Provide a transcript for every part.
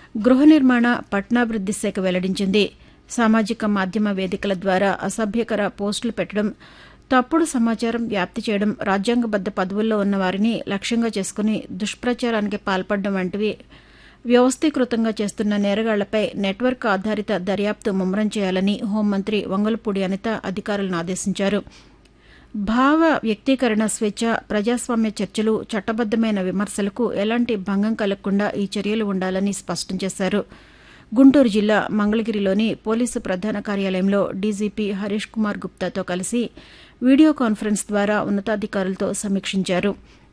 గృహ నిర్మాణ పట్టణాభివృద్ది శాఖ వెల్లడించింది సామాజిక మాధ్యమ వేదికల ద్వారా అసభ్యకర పోస్టులు పెట్టడం తప్పుడు సమాచారం వ్యాప్తి చేయడం రాజ్యాంగబద్ద పదవుల్లో ఉన్న వారిని లక్ష్యంగా చేసుకుని దుష్ప్రచారానికి పాల్పడడం వంటివి వ్యవస్థీకృతంగా చేస్తున్న నేరగాళ్లపై నెట్వర్క్ ఆధారిత దర్యాప్తు ముమ్మరం చేయాలని హోంమంత్రి వంగలపూడి అనిత అధికారులను ఆదేశించారు భావ వ్యక్తీకరణ స్వేచ్ఛ ప్రజాస్వామ్య చర్చలు చట్టబద్దమైన విమర్శలకు ఎలాంటి భంగం కలగకుండా ఈ చర్యలు ఉండాలని స్పష్టం చేశారు గుంటూరు జిల్లా మంగళగిరిలోని పోలీసు ప్రధాన కార్యాలయంలో డీజీపీ హరీష్ కుమార్ గుప్తాతో కలిసి వీడియో కాన్ఫరెన్స్ ద్వారా ఉన్నతాధికారులతో సమీక్షించారు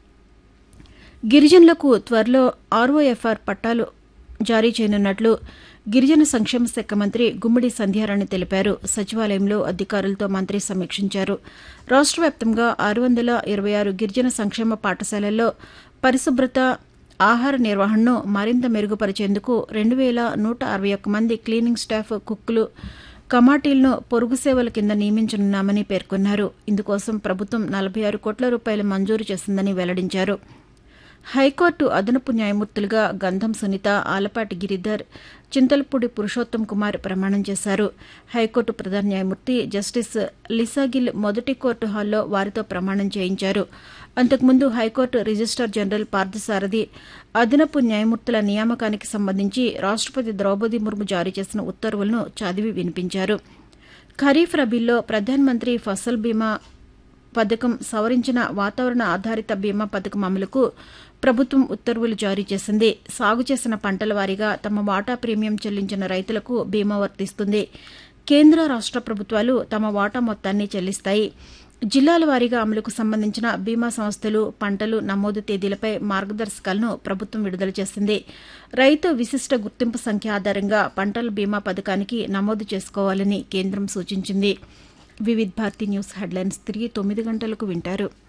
గిరిజనులకు త్వరలో ఆర్ఓఎఫ్ఆర్ పట్టాలు జారీ చేయనున్నట్లు గిరిజన సంక్షేమ శాఖ మంత్రి గుమ్మడి సంధ్యారాణి తెలిపారు సచివాలయంలో అధికారులతో మంత్రి సమీక్షించారు రాష్ట్ర వ్యాప్తంగా ఆరు వందల ఇరవై ఆరు గిరిజన సంక్షేమ పాఠశాలల్లో పరిశుభ్రత ఆహార నిర్వహణను మరింత మెరుగుపరిచేందుకు రెండు వేల నూట అరవై ఒక్క మంది క్లీనింగ్ స్టాఫ్ కుక్కులు కమాటీలను పొరుగు సేవల కింద నియమించనున్నామని పేర్కొన్నారు ఇందుకోసం ప్రభుత్వం నలభై ఆరు కోట్ల రూపాయలు మంజూరు చేసిందని వెల్లడించారు హైకోర్టు అదనపు న్యాయమూర్తులుగా గంధం సునీత ఆలపాటి గిరిధర్ చింతలపూడి పురుషోత్తం కుమార్ ప్రమాణం చేశారు హైకోర్టు ప్రధాన న్యాయమూర్తి జస్టిస్ లిసాగిల్ మొదటి కోర్టు హాల్లో వారితో ప్రమాణం చేయించారు అంతకుముందు హైకోర్టు రిజిస్టార్ జనరల్ పార్థసారథి అదనపు న్యాయమూర్తుల నియామకానికి సంబంధించి రాష్టపతి ద్రౌపది ముర్ము జారీ చేసిన ఉత్తర్వులను చదివి వినిపించారు ఖరీఫ్ రబీల్లో ప్రధానమంత్రి ఫసల్ బీమా పథకం సవరించిన వాతావరణ ఆధారిత బీమా పథకం అమలుకు ప్రభుత్వం ఉత్తర్వులు జారీ చేసింది సాగు చేసిన పంటల వారీగా తమ వాటా ప్రీమియం చెల్లించిన రైతులకు బీమా వర్తిస్తుంది కేంద్ర రాష్ట ప్రభుత్వాలు తమ వాటా మొత్తాన్ని చెల్లిస్తాయి జిల్లాల వారీగా అమలుకు సంబంధించిన బీమా సంస్థలు పంటలు నమోదు తేదీలపై మార్గదర్శకాలను ప్రభుత్వం విడుదల చేసింది రైతు విశిష్ట గుర్తింపు సంఖ్య ఆధారంగా పంటల బీమా పథకానికి నమోదు చేసుకోవాలని కేంద్రం సూచించింది వివిధ్ భారతి న్యూస్ హెడ్లైన్స్ తిరిగి తొమ్మిది గంటలకు వింటారు